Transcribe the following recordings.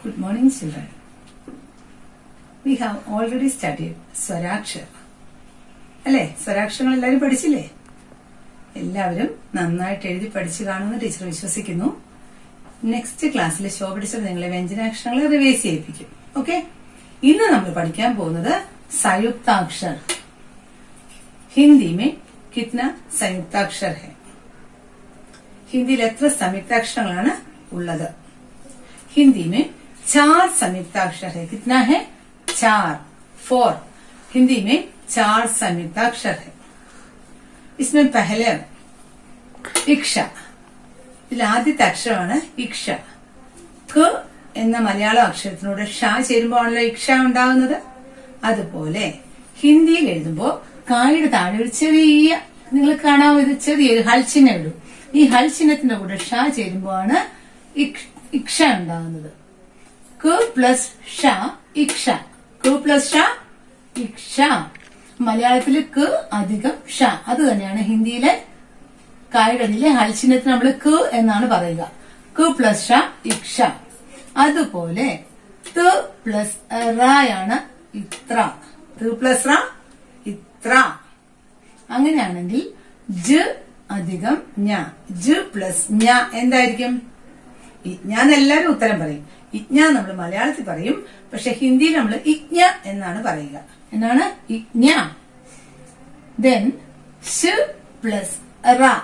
Good morning, children. We have already studied സ്വരാക്ഷർ അല്ലേ സ്വരാക്ഷരങ്ങൾ എല്ലാവരും പഠിച്ചില്ലേ എല്ലാവരും നന്നായിട്ട് എഴുതി പഠിച്ചു കാണുമെന്ന് ടീച്ചർ വിശ്വസിക്കുന്നു നെക്സ്റ്റ് ക്ലാസ്സിൽ ശോഭ ടീച്ചർ നിങ്ങളെ വ്യഞ്ജനാക്ഷരങ്ങളെ റിവൈസ് ചെയ്യിപ്പിക്കും ഓക്കെ ഇന്ന് നമ്മൾ പഠിക്കാൻ പോകുന്നത് സംയുക്താക്ഷർ ഹിന്ദി में कितना സംയുക്താക്ഷർ है ഹിന്ദിയിൽ എത്ര സംയുക്താക്ഷരങ്ങളാണ് ഉള്ളത് हिंदी में चार संयुक्ताक्षर है कितना है चार फोर हिंदी में चार संयुक्ताक्षर है इसमें पहले ഇക്ഷ ഇതിൽ ആദ്യത്തെ അക്ഷരമാണ് ഇക്ഷ ഖ എന്ന മലയാള അക്ഷരത്തിനോട് ഷ ചേരുമ്പോഴാണല്ലോ ഇക്ഷ ഉണ്ടാകുന്നത് അതുപോലെ ഹിന്ദിയിൽ എഴുതുമ്പോ കായുടെ താഴെ ഒരു ചെറിയ നിങ്ങൾ കാണാമോ ഇത് ചെറിയൊരു ഹൽച്ചിഹ്നം ഇടും ഈ ഹൽച്ചിഹ്നത്തിന്റെ കൂടെ ഷ ചേരുമ്പോഴാണ് ഇക്- ഇക്ഷ ഉണ്ടാകുന്നത് കു പ്ലസ് ഷ ഇക്ഷ കു പ്ലസ് ഷ ഇക്ഷ മലയാളത്തില് ക് അധികം ഷ അത് തന്നെയാണ് ഹിന്ദിയിലെ കായികത്തിലെ ഹൽച്ചിഹ്നത്തിന് നമ്മൾ ക് എന്നാണ് പറയുക കു പ്ലസ് ഷ ഇക്ഷ അതുപോലെ ത് പ്ലസ് റായാണ് ഇത്ര ത് പ്ലസ് റ ഇത്ര അങ്ങനെയാണെങ്കിൽ ജ് അധികം ഞ ജ് പ്ലസ് ഞ എന്തായിരിക്കും ഇജ്ഞ എല്ലാവരും ഉത്തരം പറയും ഇജ്ഞ നമ്മൾ മലയാളത്തിൽ പറയും പക്ഷെ ഹിന്ദിയിൽ നമ്മൾ ഇജ്ഞ എന്നാണ് പറയുക എന്നാണ് ഇജ്ഞ ദെൻ ഷ് പ്ലസ് റ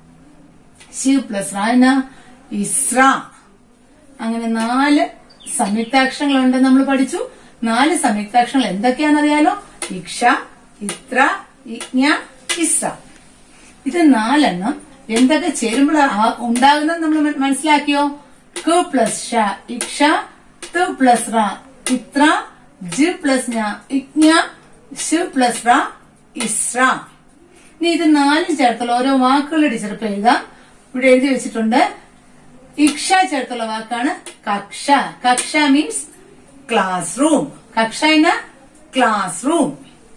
ഷ് പ്ലസ് റ എന്നാ ഇസ്ര അങ്ങനെ നാല് സംയുക്താക്ഷരങ്ങളുണ്ടെന്ന് നമ്മൾ പഠിച്ചു നാല് സംയുക്താക്ഷരങ്ങൾ എന്തൊക്കെയാണെന്നറിയാലോ ഇക്ഷ ഇത്ര ഇജ്ഞ ഇസ്ര ഇത് നാലെണ്ണം എന്തൊക്കെ ചേരുമ്പോൾ ഉണ്ടാകുന്നത് നമ്മൾ മ- മനസ്സിലാക്കിയോ കു പ്ലസ് ഷ ഇക്ഷ തു പ്ലസ് റ ഇത്ര ജി പ്ലസ് ഞ ഇജ്ഞ ഷു പ്ലസ് റ ഇസ്ര ഇനി ഇത് നാലും ചേർത്തുള്ള ഓരോ വാക്കുകൾ ടീച്ചർ എഴുതാം ഇവിടെ എഴുതി വെച്ചിട്ടുണ്ട് ഇക്ഷ ചേർത്തുള്ള വാക്കാണ് കക്ഷ കക്ഷ മീൻസ് ക്ലാസ് റൂം കക്ഷ എന്ന ക്ലാസ് റൂം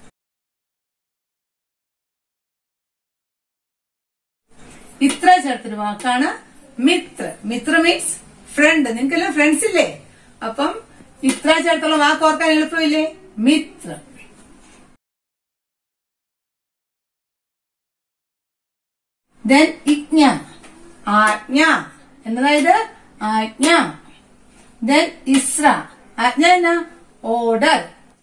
ഇത്ര ചേർത്തൊരു വാക്കാണ് മിത്ര മിത്ര മീൻസ് ഫ്രണ്ട് നിങ്ങൾക്കെല്ലാം ഫ്രണ്ട്സ് ഇല്ലേ അപ്പം ഇത്ര ചേർത്തുള്ള വാക്ക് ഓർക്കാൻ എളുപ്പമില്ലേ മിത്ര ദെൻ ഇജ്ഞ ആജ്ഞ എന്നതായത് ആജ്ഞ ദെൻ ഇസ്ര ആജ്ഞ എന്നാ ഓർഡർ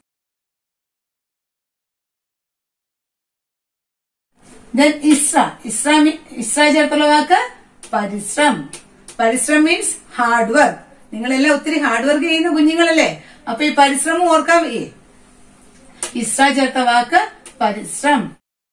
ദെൻ ഇസ്ര ഇസ്ര മീ- ഇസ്ര ചേർത്തുള്ള വാക്ക് പരിശ്രം പരിശ്രം മീൻസ് ഹാർഡ് വർക്ക് നിങ്ങളെല്ലാം ഒത്തിരി ഹാർഡ് വർക്ക് ചെയ്യുന്ന കുഞ്ഞുങ്ങളല്ലേ അപ്പൊ ഈ പരിശ്രമം ഓർക്കാൻ വയ്യേ ഇസ്ര ചേർത്ത വാക്ക് പരിശ്രം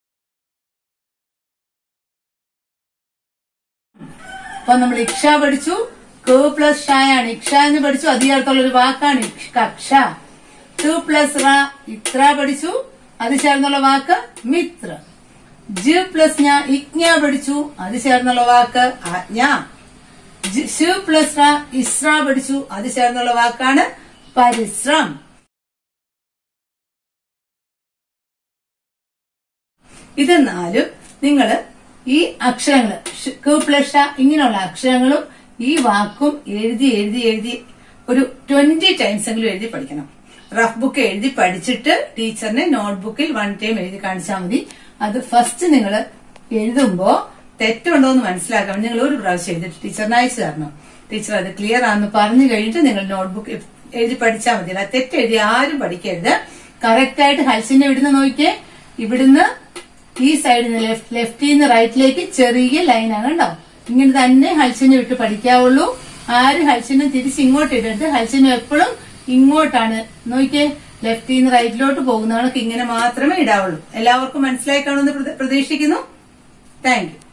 അപ്പൊ നമ്മൾ ഇക്ഷ പഠിച്ചു കു പ്ലസ് ഷായാണ് ഇക്ഷ എന്ന് പഠിച്ചു അത് ചേർത്തുള്ള ഒരു വാക്കാണ് ഇക്ഷ- കക്ഷ ടു പ്ലസ് റ ഇത്ര പഠിച്ചു അത് ചേർന്നുള്ള വാക്ക് മിത്ര ജി പ്ലസ് ഞാ ഇജ്ഞ പഠിച്ചു അത് ചേർന്നുള്ള വാക്ക് ആജ്ഞ ജി- ശു പ്ലസ് റ ഇസ്ര പഠിച്ചു അത് ചേർന്നുള്ള വാക്കാണ് പരിശ്രം ഇത് നാലും നിങ്ങൾ ഈ അക്ഷരങ്ങൾ കു പ്ലസ് ഷ ഇങ്ങനെയുള്ള അക്ഷരങ്ങളും ഈ വാക്കും എഴുതി എഴുതി എഴുതി ഒരു ട്വന്റി ടൈംസ് എങ്കിലും എഴുതി പഠിക്കണം റഫ് ബുക്ക് എഴുതി പഠിച്ചിട്ട് ടീച്ചറിനെ നോട്ട്ബുക്കിൽ വൺ ടൈം എഴുതി കാണിച്ചാൽ മതി അത് ഫസ്റ്റ് നിങ്ങൾ എഴുതുമ്പോ തെറ്റുണ്ടോ എന്ന് മനസ്സിലാക്കാൻ നിങ്ങൾ ഒരു പ്രാവശ്യം എഴുതിട്ട് ടീച്ചറിന് അയച്ചു തരണം ടീച്ചർ അത് ക്ലിയർ ആണെന്ന് പറഞ്ഞു കഴിഞ്ഞിട്ട് നിങ്ങൾ നോട്ട്ബുക്ക് എഴുതി പഠിച്ചാൽ മതി അല്ല തെറ്റെഴുതി ആരും പഠിക്കരുത് കറക്റ്റ് ആയിട്ട് ഹൽസിന്റെ ഇവിടുന്ന് നോക്കിയേ ഇവിടുന്ന് ഈ സൈഡിൽ നിന്ന് ലെഫ്റ്റ് ലെഫ്റ്റിൽ നിന്ന് റൈറ്റിലേക്ക് ചെറിയ ലൈനാണ് കണ്ടോ ഇങ്ങനെ തന്നെ ഹൽസിനെ വിട്ട് പഠിക്കാവുള്ളൂ ആരും ഹൽസിനെ തിരിച്ച് ഇങ്ങോട്ട് ഇടരുത് ഹൽസിനെ എപ്പോഴും ഇങ്ങോട്ടാണ് നോക്കിയേ ലെഫ്റ്റിൽ നിന്ന് റൈറ്റിലോട്ട് പോകുന്ന കണക്ക് ഇങ്ങനെ മാത്രമേ ഇടാവുള്ളൂ എല്ലാവർക്കും മനസ്സിലായി കാണുമെന്ന് പ്രത- പ്രതീക്ഷിക്കുന്നു താങ്ക് യു